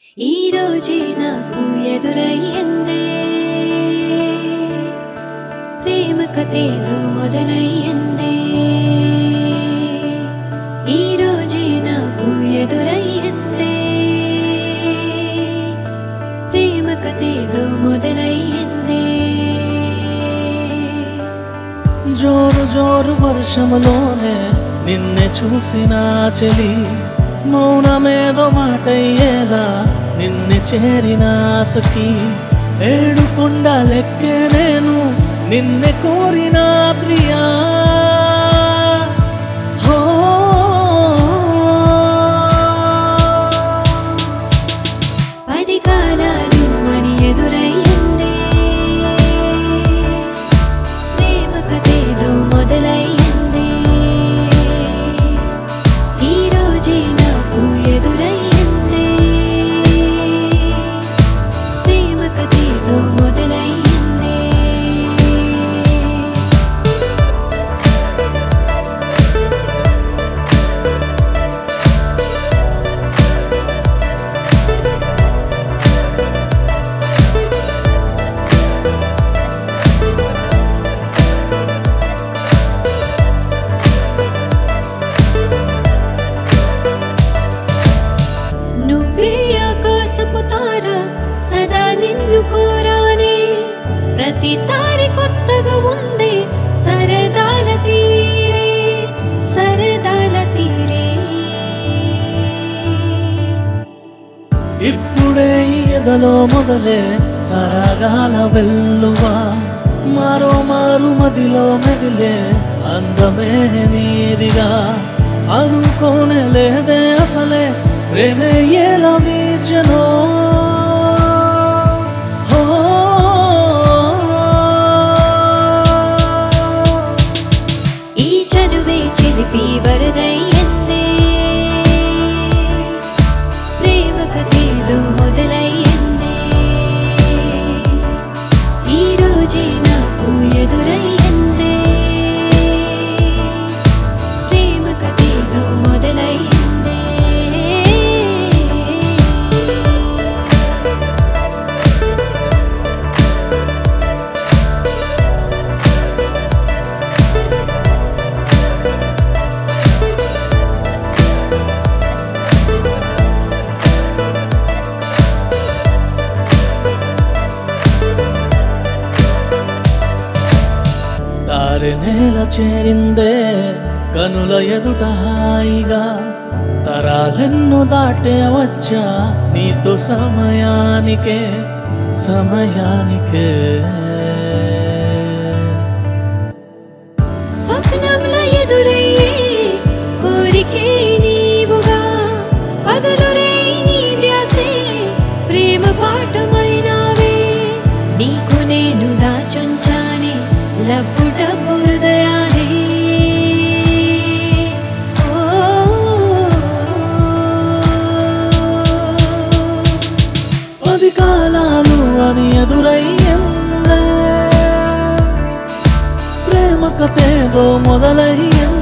ఈ రోజే నాకు ఎదురయ్యిందే ప్రేమ కథేదో మొదలయ్యిందే ఈ రోజే నాకు ఎదురయ్యిందే ప్రేమ కథేదో మొదలయ్యిందే జోరు జోరు వర్షములోనే నిన్నే చూసిన చెలి మౌనమేదో మాటయ్యేలా నిన్నే చేరిన సఖి ఏడు కొండలెక్కే నేను నిన్నే కోరిన ప్రియా హో పది కాలాలు అని ఎదురయ్యిందే ప్రేమ కథేదో మొదలయ్యిందే ఈ రోజే నాకు ఎదురయ్యిందే ప్రేమ కథేదో మొదలయ్యిందే నువ్వే ఆకాశపు తార సదా నిన్ను కోరానే ప్రతిసారి కొత్తగా ఉంది సరదాల తీరే సరదాల తీరే ఇప్పుడే ఈ ఎదలో మొదలే సరగాల వెల్లువా మారో మారు మదిలో మెదిలే అందమే నీదిగా అనుకోనే లేదే అసలే ప్రేమే ఎలా వీచనో హో. ఈ చనువే చిలిపి వరదయ్యిందే ప్రేమ కథేదో మొదలయ్యిందే ఈ రోజే నాకు ఎదురయ్యిందే ప్రేమ కథేదో మొదలయ్యిందే తారె నేల చేరిందే కనుల ఎదుట హాయిగా తరాలెన్నో దాటే వచ్చా నీతో సమయానికే సమయానికే స్వప్నంలో ఎదురయ్యే కోరికే నీవుగా పగలురే నీ ధ్యాసే ప్రేమ పాఠమైనావే నీకు నేను దాచుంచానే లబ్బు డబ్బు హృదయానే ఓ పది కాలాలు అని ఎదురయ్యిందే ప్రేమ కథేదో మొదలయ్యిందే